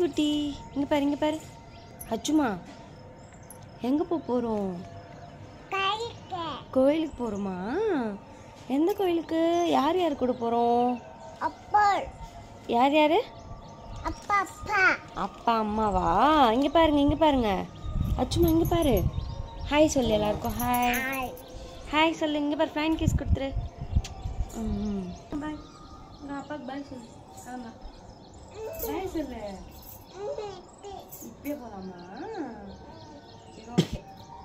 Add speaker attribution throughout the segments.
Speaker 1: குட்டி இங்கே பாரு இங்கே பாரு அச்சுமா எங்கே போக போகிறோம் கோயிலுக்கு போகிறோமா எந்த கோயிலுக்கு யார் யார் கூட போகிறோம்
Speaker 2: அப்பா
Speaker 1: யார் யார்
Speaker 2: அப்பா அப்பா
Speaker 1: அப்பா அம்மாவா இங்கே பாருங்க இங்கே பாருங்க அச்சுமா இங்கே பாரு ஹாய் சொல்லு எல்லாருக்கும் ஹாய் ஹாய் சொல்லு இங்கே பாரு ஃபேன் கிஸ் கொடுத்துரு ம் பாய் உங்கள் அப்பாவுக்கு பாய் சொல்லு ஆமாம் பாய் சொல்லு இப்பயே போகலாமா சரி ஓகே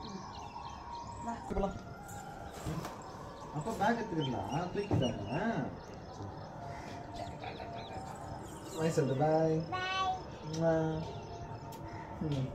Speaker 3: அப்போ பேக் எடுத்துக்கலாம் தூக்கிட்டாங்க பாய் சொல்லிட்டு பாய் ம்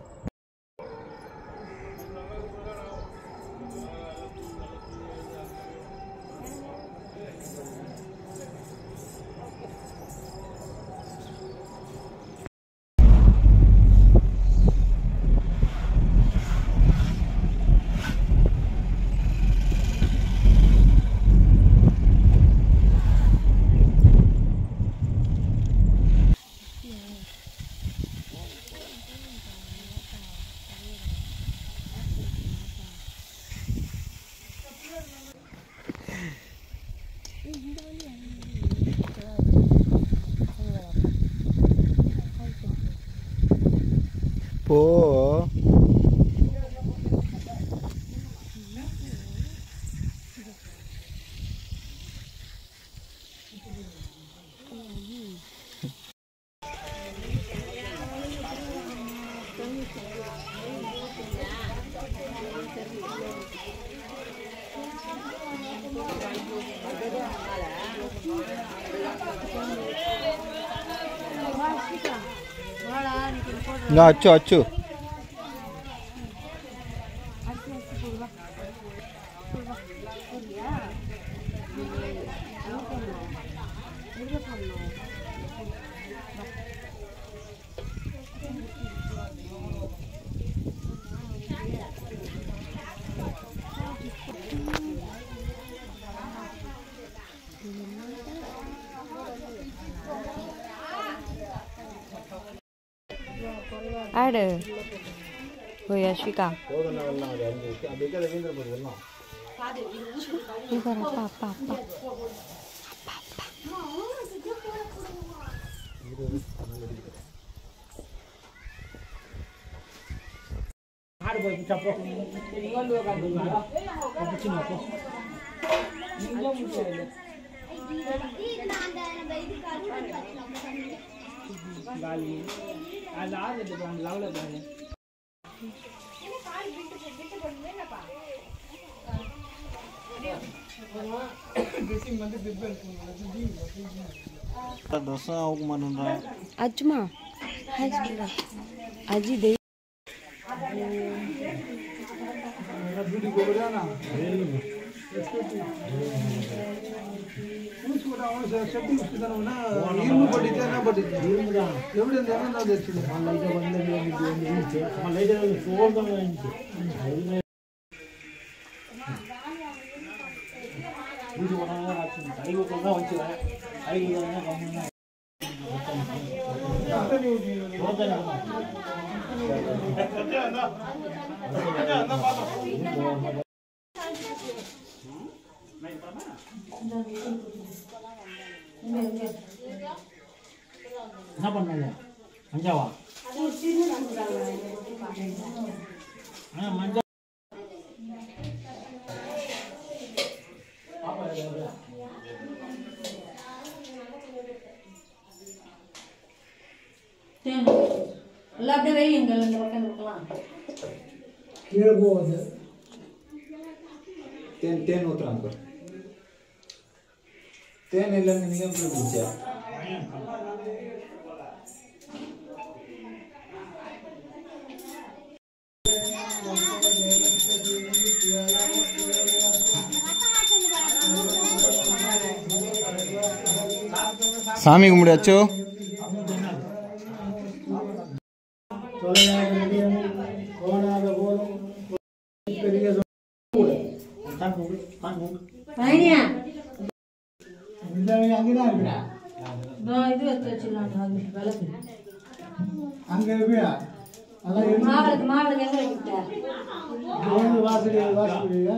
Speaker 3: போ இங்க அச்சு அச்சு
Speaker 1: ஆடு ஓய் அஸ்விகா இங்க பாரு அப்பா அப்பா அப்பா
Speaker 3: దోశ అవకమనుండ్రా
Speaker 1: அச்சுமா ஹாய் சொல்லுடா அஜி தெய்
Speaker 3: ನೀರು ಪಟ್ಟಿದ್ದೆ ನಾ ಪಟ್ಟಿದ್ದೆ ಎവിടെ ನಾವು ತೆಚ್ಚಿದೆ
Speaker 4: என்ன பண்ணாங்க மஞ்சாவா ஆ மஞ்சா
Speaker 5: எல்லாம் அப்படியே வையுங்க இந்த பக்கம் இருக்கலாம்
Speaker 4: கீழே போகுது
Speaker 3: ತೇನ್ ತೇನ್ ಉತ್ತರ ಅಂತ ತೇನ್ ಇಲ್ಲ ನಿನಗೆ ಬಿಡ್ತೀಯ சாமி கும்பிடாச்சோ
Speaker 4: கோணாத போதும் பெரிய தான் கூப்பிடு தான் கூப்பிடு
Speaker 5: பயணியா
Speaker 4: இந்த அங்கேதான் இருக்கிறா
Speaker 5: இதோ இது வச்சு வச்சிடலாம் அது விளக்கு
Speaker 4: அங்க இருப்பியா அதான் எடுத்து
Speaker 5: மாவளுக்கு மாவளுக்கு எங்க வச்சுட்ட
Speaker 4: இது வந்து வாசல் வாசல்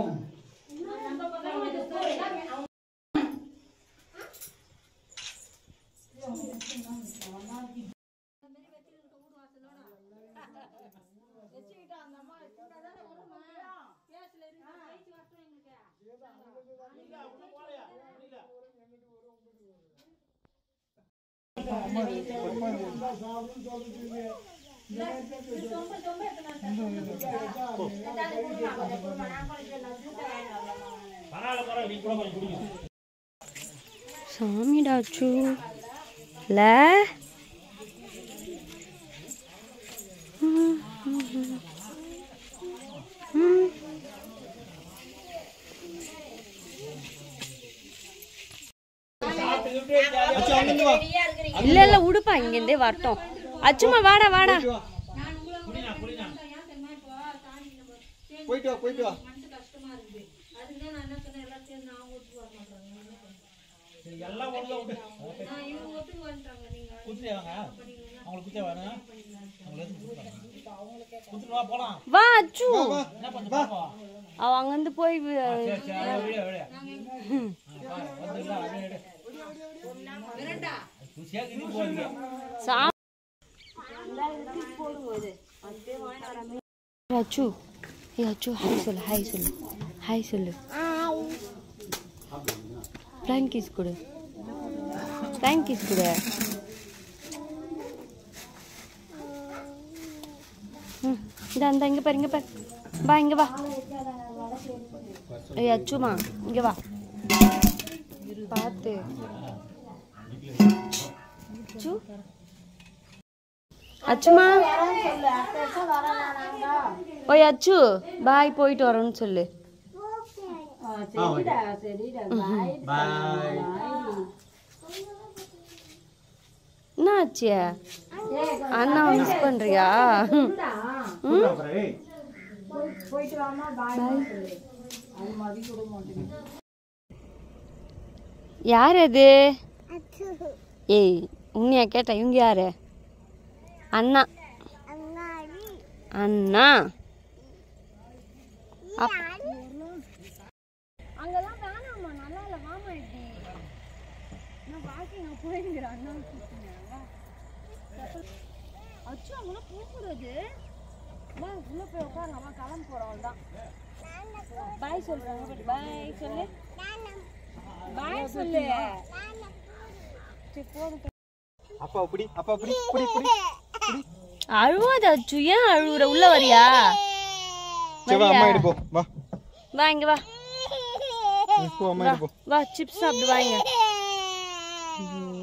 Speaker 1: சாமிடாச்சு இல்ல ம், ம், ம். ம். இல்ல இல்ல உடுப்பா இங்கிருந்தே வரட்டும் அச்சுமா வாடா வாடா
Speaker 3: போயிட்டு வா போயிட்டு வா
Speaker 4: எல்லாம் ஒழுங்கா விட்டு குத்துறியாங்க அவங்களுக்கு குத்தியா வேணும் அவங்களுக்கு குத்துட்டு வா போலாம்
Speaker 1: வா அச்சு
Speaker 4: என்ன பண்ண பாப்பா
Speaker 1: அவ அங்கிருந்து போய் வி-
Speaker 4: சரி சரி விடு விடு வந்து இல்ல அப்படியே எடு குசியா கிதி போறீங்க
Speaker 1: சா- அச்சு ஏய் அச்சு ஹாய் சொல்லு ஹாய் சொல்லு ஹாய் சொல்லு ஃப்ளைங் கிஸ் கொடு ஃப்ளைங் கிஸ் கொடு ம் இந்த அந்த இங்கே பாரு இங்கே பாரு வா இங்கே வா ஏய் அச்சுமா இங்கே வா பார்த்து அச்சு அச்சுமா ஓய் அச்சு பாய் போயிட்டு வரோன்னு சொல்லு
Speaker 3: பாய்
Speaker 1: என்ன ஆச்சு அண்ணா மிஸ் பண்றியா யார் அது ஏய் உன்னையா கேட்டா இவங்க யாரு அண்ணா அண்ணா அப்-
Speaker 2: அங்கெல்லாம் வேணாம்மா நல்லா இல்லை வாமா இப்படி நான் வாக்கிங் போயிருக்கிறேன் அண்ணா அச்சு அங்கெல்லாம் போகக்கூடாது வா உள்ள போய் உட்காருங்க அம்மா கிளம்ப போறோம் தான் பாய் சொல்றாங்க பாய் சொல்லு பாய் சொல்லு சரி போதும்
Speaker 3: அப்பா அப்படி அப்பா அப்படி புடி புடி
Speaker 1: அழுவாத அச்சு ஏன் அழுவுற உள்ள வரியா
Speaker 3: சரி வா அம்மா எடுப்போ வா
Speaker 1: வா இங்க வா
Speaker 3: நீ போ அம்மா எடுப்போ
Speaker 1: வா சிப்ஸ் சாப்பிட்டு வாங்க ஐயோ